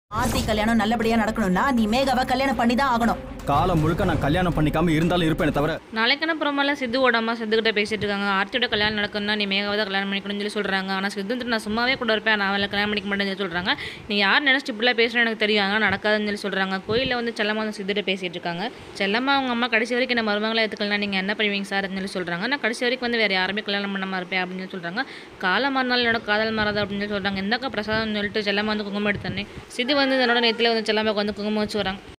ஆர்த்தி கல்யாணம் நல்லபடியா நடக்கணும்னா நீ மேகாவை கல்யாணம் பண்ணி தான் ஆகணும் காலம் முழுக்க நான் கல்யாணம் பண்ணிக்காம இருந்தாலும் இருப்பேனே தவிர நாளைக்கான ப்ரோமோல சித்துவோட அம்மா சித்துக்கிட்ட பேசிட்டு இருக்காங்க ஆர்த்தியோட கல்யாணம் நடக்கணும்னா நீ மேகாவை தான் கல்யாணம் பண்ணிக்கணும்னு சொல்லி சொல்றாங்க ஆனால் சித்து வந்துட்டு நான் சும்மாவே கூட இருப்பேன் நான் அவளை கல்யாணம் பண்ணிக்க மாட்டேன்னு சொல்லி சொல்றாங்க நீ யார் நினைச்சிட்டு இப்படிலாம் பேசுறேன்னு எனக்கு தெரியும் ஆனால் நடக்காதுன்னு சொல்லி சொல்றாங்க கோயிலில் வந்து செல்லம்மா வந்து சித்துகிட்ட பேசிட்டு இருக்காங்க செல்லம்மா அவங்க அம்மா கடைசி வரைக்கும் என்ன மருமகளை எடுத்துக்கலாம் நீங்க என்ன பண்ணுவீங்க சார் சொல்லி சொல்றாங்க நான் கடைசி வரைக்கும் வந்து வேற யாருமே கல்யாணம் பண்ணாம இருப்பேன் அப்படின்னு சொல்லி சொல்றாங்க காலம் மாறினாலும் என்னோட காதல் மாறாது அப்படின்னு சொல்லி சொல்றாங்க எந்தக்கா பிரசாதம் சொல்லிட்டு செல்லம்மா வந்து குங்குமம் எடுத்தோன்னே சித்து வந்து என்னோட நேத்துல வந்து செல்லம்மாக்கு வந்து குங்குமம் வச்சு வராங்க